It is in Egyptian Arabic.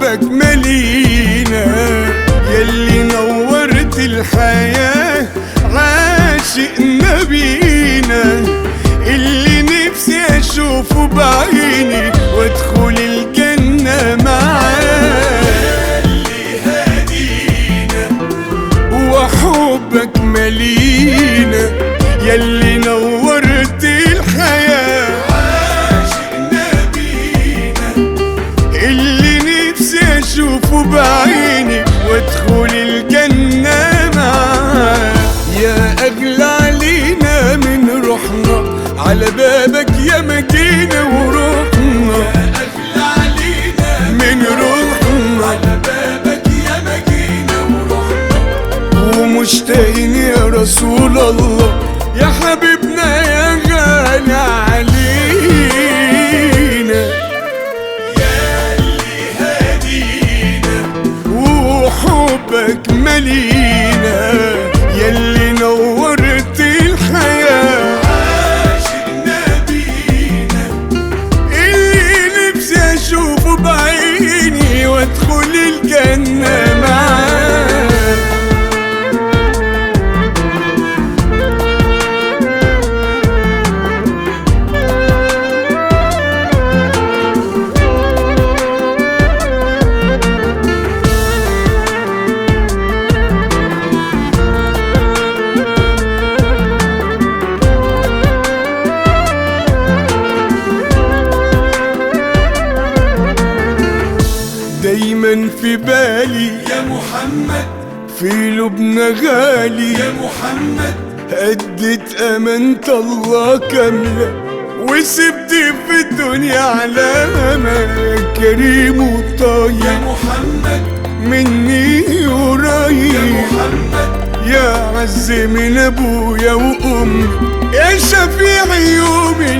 وحبك ملينا يلي نورت الحياة عاشق نبينا اللي نفسي اشوفه بعيني وادخل الجنة معاه اللي هادينا وحبك ملينا يلي نورت الحياة عاشق نبينا اللي نفسي اشوفه بعيني وادخل الجنة معاه يا اغلى علينا من روحنا على بابك يا مدينة وروحنا يا اغلى علينا من روحنا على بابك يا مدينة وروحنا ومشتاقين يا رسول الله يا حبيبنا يا غالي علينا وحبك ملينا يلي نورت الحياة عاشق نبينا اللي نفسي اشوفه بعيني وادخل الجنة معاه دايما في بالي يا محمد في لبنى غالي يا محمد أدت أمانة الله كاملة وسبت في الدنيا علامة كريم يا وطيب محمد مني يا قريب محمد يا عز من أبويا وأمي يا شفيع يوم